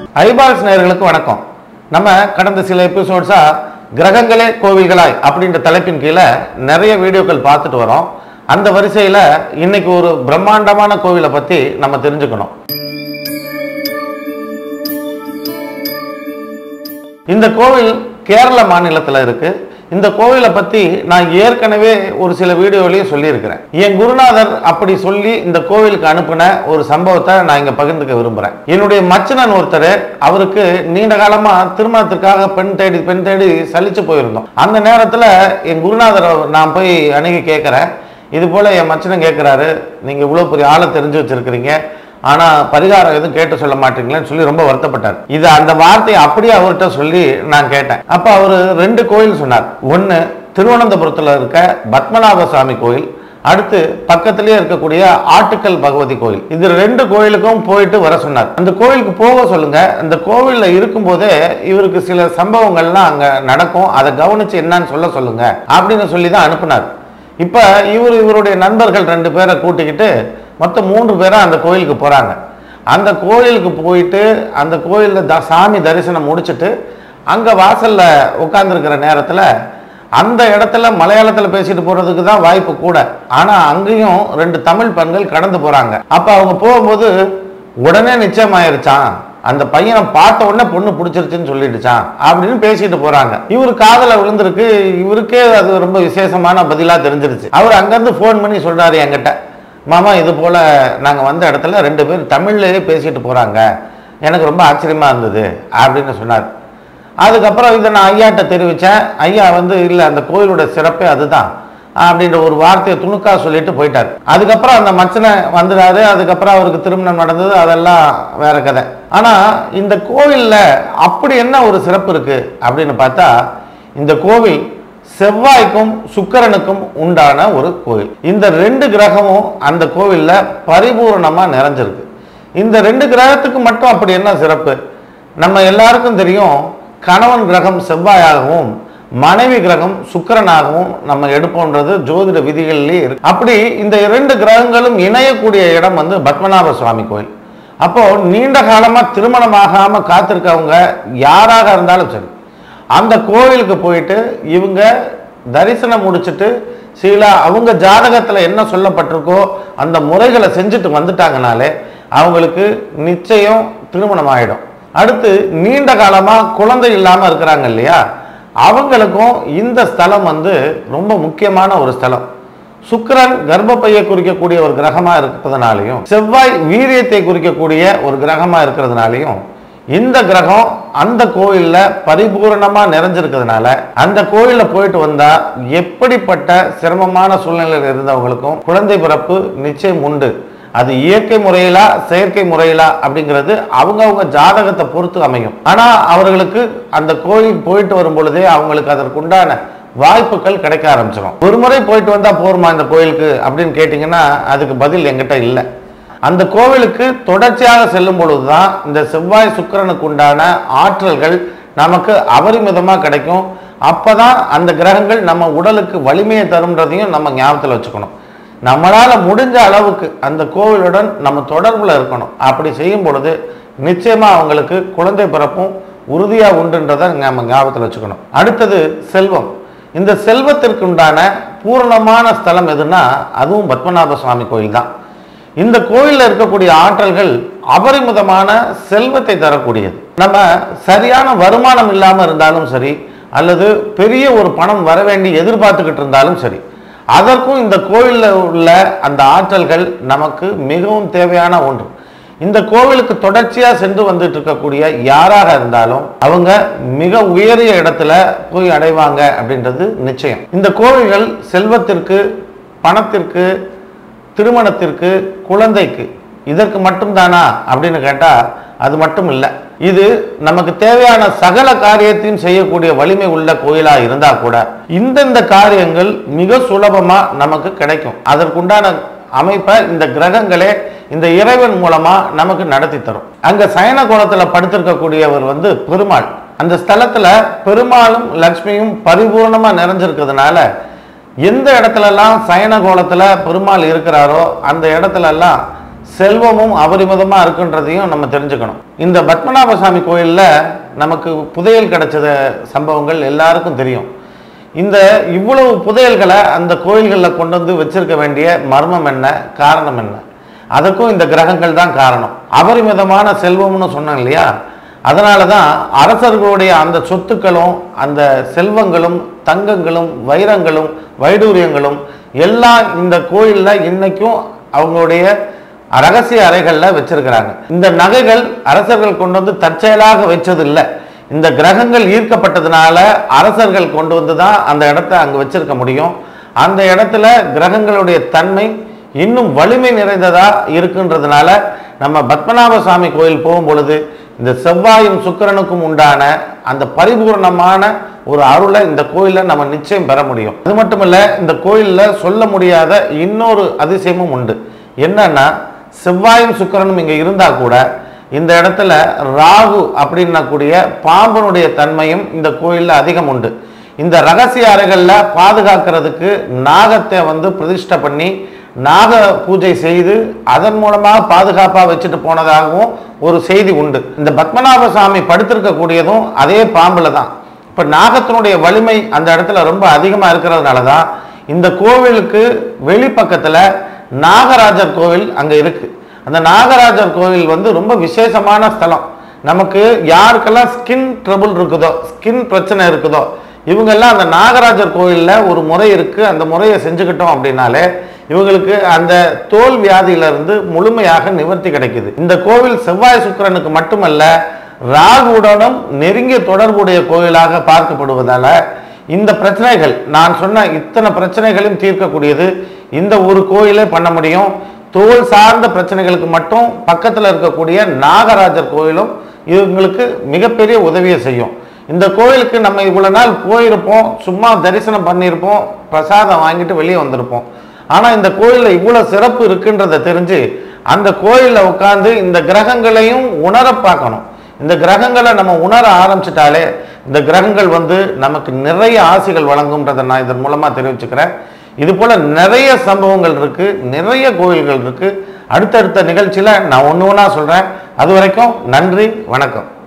eyeballs நேயர்களுக்கு வணக்கம் நம்ம கடந்த சில எபிசோட்ஸா கிரகங்களே கோவில்களாய் அப்படின்ற தலைப்பின் கீழே நிறைய வீடியோக்கள் பார்த்துட்டு வரோம் அந்த வரிசையில் இன்னைக்கு ஒரு பிரம்மாண்டமான கோவிலை பற்றி நம்ம தெரிஞ்சுக்கணும் இந்த கோவில் கேரள மாநிலத்தில் இருக்கு இந்த கோவிலை பத்தி நான் ஏற்கனவே ஒரு சில வீடியோலையும் சொல்லியிருக்கிறேன் என் குருநாதர் அப்படி சொல்லி இந்த கோவிலுக்கு அனுப்பின ஒரு சம்பவத்தை நான் இங்க பகிர்ந்துக்க விரும்புறேன் என்னுடைய மச்சனன் ஒருத்தர் அவருக்கு நீண்ட காலமா திருமணத்திற்காக பெண் தேடி பெண் தேடி சலிச்சு போயிருந்தோம் அந்த நேரத்துல என் குருநாதர் நான் போய் அணுகி கேட்கிறேன் இது போல என் மச்சனன் கேட்கிறாரு நீங்க இவ்வளவு பெரிய ஆளை தெரிஞ்சு வச்சிருக்கிறீங்க ஆனா பரிகாரம் எதுவும் கேட்டு சொல்ல மாட்டீங்களேன்னு சொல்லி ரொம்ப வருத்தப்பட்டார் இது அந்த வார்த்தையை அப்படியே அவர்கிட்ட சொல்லி நான் கேட்டேன் அப்ப அவர் ரெண்டு கோயில் சொன்னார் ஒன்னு திருவனந்தபுரத்துல இருக்க பத்மநாப சுவாமி கோயில் அடுத்து பக்கத்திலேயே இருக்கக்கூடிய ஆட்டுக்கல் பகவதி கோயில் இது ரெண்டு கோயிலுக்கும் போயிட்டு வர சொன்னார் அந்த கோயிலுக்கு போக சொல்லுங்க அந்த கோவில்ல இருக்கும்போதே இவருக்கு சில சம்பவங்கள்லாம் அங்க நடக்கும் அதை கவனிச்சு என்னன்னு சொல்ல சொல்லுங்க அப்படின்னு சொல்லி தான் அனுப்புனார் இப்ப இவர் இவருடைய நண்பர்கள் ரெண்டு பேரை கூட்டிக்கிட்டு மொத்தம் மூன்று பேரா அந்த கோயிலுக்கு போறாங்க அந்த கோயிலுக்கு போயிட்டு அந்த கோயிலில் த சாமி தரிசனம் முடிச்சுட்டு அங்க வாசல்ல உட்கார்ந்துருக்கிற நேரத்துல அந்த இடத்துல மலையாளத்தில் பேசிட்டு போறதுக்கு தான் வாய்ப்பு கூட ஆனா அங்கேயும் ரெண்டு தமிழ் பெண்கள் கடந்து போறாங்க அப்ப அவங்க போகும்போது உடனே நிச்சயமாயிருச்சான் அந்த பையனை பார்த்த உடனே பொண்ணு பிடிச்சிருச்சுன்னு சொல்லிடுச்சான் அப்படின்னு பேசிட்டு போறாங்க இவர் காதல விழுந்திருக்கு இவருக்கே அது ரொம்ப விசேஷமான பதிலா தெரிஞ்சிருச்சு அவர் அங்கிருந்து ஃபோன் பண்ணி சொல்றாரு என்கிட்ட மாமா இது போல நாங்க வந்த இடத்துல ரெண்டு பேர் தமிழ்லயே பேசிட்டு போறாங்க எனக்கு ரொம்ப ஆச்சரியமா இருந்தது அப்படின்னு சொன்னார் அதுக்கப்புறம் இதை நான் ஐயாட்ட தெரிவித்தேன் ஐயா வந்து இல்லை அந்த கோயிலோட சிறப்பே அதுதான் அப்படின்ற ஒரு வார்த்தையை துணுக்கா சொல்லிட்டு போயிட்டார் அதுக்கப்புறம் அந்த மச்சனை வந்துடாரு அதுக்கப்புறம் அவருக்கு திருமணம் நடந்தது அதெல்லாம் வேற கதை ஆனால் இந்த கோவிலில் அப்படி என்ன ஒரு சிறப்பு இருக்கு அப்படின்னு பார்த்தா இந்த கோவில் செவ்வாய்க்கும் சுக்கிரனுக்கும் உண்டான ஒரு கோவில் இந்த ரெண்டு கிரகமும் அந்த கோவிலில் பரிபூரணமாக நிறைஞ்சிருக்கு இந்த ரெண்டு கிரகத்துக்கு மட்டும் அப்படி என்ன சிறப்பு நம்ம எல்லாருக்கும் தெரியும் கணவன் கிரகம் செவ்வாயாகவும் மனைவி கிரகம் சுக்கிரனாகவும் நம்ம எடுப்போன்றது ஜோதிட விதிகளிலேயே இருக்கு அப்படி இந்த இரண்டு கிரகங்களும் இணையக்கூடிய இடம் வந்து பத்மநாப சுவாமி கோயில் அப்போ நீண்ட காலமா திருமணமாகாம காத்திருக்கவங்க யாராக இருந்தாலும் சரி அந்த கோவிலுக்கு போயிட்டு இவங்க தரிசனம் முடிச்சுட்டு சில அவங்க ஜாதகத்தில் என்ன சொல்லப்பட்டிருக்கோ அந்த முறைகளை செஞ்சுட்டு வந்துட்டாங்கனாலே அவங்களுக்கு நிச்சயம் திருமணம் ஆயிடும் அடுத்து நீண்ட காலமாக குழந்தை இல்லாமல் இருக்கிறாங்க இல்லையா அவங்களுக்கும் இந்த ஸ்தலம் வந்து ரொம்ப முக்கியமான ஒரு ஸ்தலம் சுக்கிரன் கர்ப்பப்பையை குறிக்கக்கூடிய ஒரு கிரகமா இருப்பதனாலையும் செவ்வாய் வீரியத்தை குறிக்கக்கூடிய ஒரு கிரகமா இருக்கிறதுனாலையும் இந்த கிரகம் அந்த கோயில்ல பரிபூரணமா நிறைஞ்சிருக்கிறதுனால அந்த கோயில்ல போயிட்டு வந்தா எப்படிப்பட்ட சிரமமான சூழ்நிலையில் இருந்தவங்களுக்கும் குழந்தை பிறப்பு நிச்சயம் உண்டு அது இயற்கை முறையிலா செயற்கை முறையிலா அப்படிங்கிறது அவங்கவுங்க ஜாதகத்தை பொறுத்து அமையும் ஆனா அவர்களுக்கு அந்த கோயில் போயிட்டு வரும் பொழுதே அவங்களுக்கு அதற்குண்டான வாய்ப்புகள் கிடைக்க ஆரம்பிச்சிடும் ஒரு முறை போயிட்டு வந்தா போருமா இந்த கோயிலுக்கு அப்படின்னு கேட்டிங்கன்னா அதுக்கு பதில் எங்கிட்ட இல்லை அந்த கோவிலுக்கு தொடர்ச்சியாக செல்லும் பொழுதுதான் இந்த செவ்வாய் சுக்கிரனுக்கு உண்டான ஆற்றல்கள் நமக்கு அபரிமிதமாக கிடைக்கும் அப்பதான் அந்த கிரகங்கள் நம்ம உடலுக்கு வலிமையை தரும்ன்றதையும் நம்ம ஞாபகத்தில் வச்சுக்கணும் நம்மளால முடிஞ்ச அளவுக்கு அந்த கோவிலுடன் நம்ம தொடர்புல இருக்கணும் அப்படி செய்யும் பொழுது நிச்சயமா அவங்களுக்கு குழந்தை பிறப்பும் உறுதியா உண்டுன்றதை நம்ம ஞாபகத்தில் வச்சுக்கணும் அடுத்தது செல்வம் இந்த செல்வத்திற்கு உண்டான பூரணமான ஸ்தலம் எதுன்னா அதுவும் பத்மநாப சுவாமி கோயில் தான் இந்த கோயிலில் இருக்கக்கூடிய ஆற்றல்கள் அபரிமிதமான செல்வத்தை தரக்கூடியது நம்ம சரியான வருமானம் இல்லாமல் இருந்தாலும் சரி அல்லது பெரிய ஒரு பணம் வர வேண்டி எதிர்பார்த்துக்கிட்டு இருந்தாலும் சரி அதற்கும் இந்த கோயிலில் உள்ள அந்த ஆற்றல்கள் நமக்கு மிகவும் தேவையான ஒன்று இந்த கோவிலுக்கு தொடர்ச்சியாக சென்று வந்துட்டு இருக்கக்கூடிய யாராக இருந்தாலும் அவங்க மிக உயரிய இடத்துல போய் அடைவாங்க அப்படின்றது நிச்சயம் இந்த கோவில்கள் செல்வத்திற்கு பணத்திற்கு திருமணத்திற்கு குழந்தைக்கு இதற்கு மட்டும்தானா அப்படின்னு கேட்டால் அது மட்டும் இல்லை இது நமக்கு தேவையான சகல காரியத்தையும் செய்யக்கூடிய வலிமை உள்ள கோயிலா இருந்தா கூட இந்தந்த காரியங்கள் மிக சுலபமா நமக்கு கிடைக்கும் அதற்குண்டான அமைப்பை இந்த கிரகங்களே இந்த இறைவன் மூலமா நமக்கு நடத்தி தரும் அங்க சயன கோலத்துல படுத்திருக்கக்கூடியவர் வந்து பெருமாள் அந்த ஸ்தலத்துல பெருமாளும் லக்ஷ்மியும் பரிபூர்ணமா நிறைஞ்சிருக்கிறதுனால எந்த இடத்துலலாம் சயன கோலத்துல பெருமாள் இருக்கிறாரோ அந்த இடத்துலலாம் செல்வமும் அபரிமிதமாக இருக்குன்றதையும் நம்ம தெரிஞ்சுக்கணும் இந்த பத்மநாப சாமி கோயிலில் நமக்கு புதையல் கிடைச்சத சம்பவங்கள் எல்லாருக்கும் தெரியும் இந்த இவ்வளவு புதையல்களை அந்த கோயில்களில் கொண்டு வந்து வச்சிருக்க வேண்டிய மர்மம் என்ன காரணம் என்ன அதுக்கும் இந்த கிரகங்கள் தான் காரணம் அபரிமிதமான செல்வம்னு சொன்னேன் இல்லையா அதனால தான் அரசர்களுடைய அந்த சொத்துக்களும் அந்த செல்வங்களும் தங்கங்களும் வைரங்களும் வைடூரியங்களும் எல்லாம் இந்த கோயிலில் இன்னைக்கும் அவங்களுடைய ரகசிய அறைகளில் வச்சிருக்கிறாங்க இந்த நகைகள் அரசர்கள் கொண்டு வந்து தற்செயலாக வச்சது இல்லை இந்த கிரகங்கள் ஈர்க்கப்பட்டதுனால அரசர்கள் கொண்டு வந்து தான் அந்த இடத்த அங்கே வச்சிருக்க முடியும் அந்த இடத்துல கிரகங்களுடைய தன்மை இன்னும் வலிமை நிறைந்ததா இருக்குன்றதுனால நம்ம பத்மநாப சுவாமி கோயில் போகும் பொழுது இந்த செவ்வாயும் சுக்கிரனுக்கும் உண்டான அந்த பரிபூர்ணமான ஒரு அருளை இந்த கோயிலில் நம்ம நிச்சயம் பெற முடியும் அது மட்டும் இல்ல இந்த கோயிலில் சொல்ல முடியாத இன்னொரு அதிசயமும் உண்டு என்னன்னா செவ்வாயும் சுக்கிரனும் இங்கே இருந்தால் கூட இந்த இடத்துல ராகு அப்படின்னக்கூடிய பாம்பனுடைய தன்மையும் இந்த கோயிலில் அதிகம் உண்டு இந்த ரகசிய அறைகளில் பாதுகாக்கிறதுக்கு நாகத்தை வந்து பிரதிஷ்டை பண்ணி நாக பூஜை செய்து அதன் மூலமாக பாதுகாப்பாக வச்சுட்டு போனதாகவும் ஒரு செய்தி உண்டு இந்த பத்மநாப சாமி படுத்திருக்கக்கூடியதும் அதே பாம்பில் தான் இப்போ நாகத்தினுடைய வலிமை அந்த இடத்துல ரொம்ப அதிகமாக இருக்கிறதுனால தான் இந்த கோவிலுக்கு வெளிப்பக்கத்தில் நாகராஜர் கோவில் அங்கே இருக்குது அந்த நாகராஜர் கோவில் வந்து ரொம்ப விசேஷமான ஸ்தலம் நமக்கு யாருக்கெல்லாம் ஸ்கின் ட்ரபுள் இருக்குதோ ஸ்கின் பிரச்சனை இருக்குதோ இவங்கெல்லாம் அந்த நாகராஜர் கோயிலில் ஒரு முறை இருக்குது அந்த முறையை செஞ்சுக்கிட்டோம் அப்படின்னாலே இவங்களுக்கு அந்த தோல் வியாதியிலிருந்து முழுமையாக நிவர்த்தி கிடைக்குது இந்த கோவில் செவ்வாய் சுக்கிரனுக்கு மட்டுமல்ல ராகுவுடனும் நெருங்கிய தொடர்புடைய கோயிலாக பார்க்கப்படுவதால இந்த பிரச்சனைகள் நான் சொன்ன இத்தனை பிரச்சனைகளையும் தீர்க்கக்கூடியது இந்த ஒரு கோயிலே பண்ண முடியும் தோல் சார்ந்த பிரச்சனைகளுக்கு மட்டும் பக்கத்தில் இருக்கக்கூடிய நாகராஜர் கோயிலும் இவங்களுக்கு மிகப்பெரிய உதவியை செய்யும் இந்த கோயிலுக்கு நம்ம இவ்வளோ நாள் போயிருப்போம் சும்மா தரிசனம் பண்ணியிருப்போம் பிரசாதம் வாங்கிட்டு வெளியே வந்திருப்போம் ஆனால் இந்த கோயிலில் இவ்வளோ சிறப்பு இருக்குன்றதை தெரிஞ்சு அந்த கோயிலில் உட்காந்து இந்த கிரகங்களையும் உணர பார்க்கணும் இந்த கிரகங்களை நம்ம உணர ஆரம்பிச்சிட்டாலே இந்த கிரகங்கள் வந்து நமக்கு நிறைய ஆசைகள் வழங்கும்ன்றதை நான் இதன் மூலமாக தெரிவிச்சுக்கிறேன் இது போல நிறைய சம்பவங்கள் இருக்கு நிறைய கோயில்கள் இருக்கு அடுத்தடுத்த நிகழ்ச்சியில் நான் ஒன்று ஒன்றா சொல்கிறேன் அது வரைக்கும் நன்றி வணக்கம்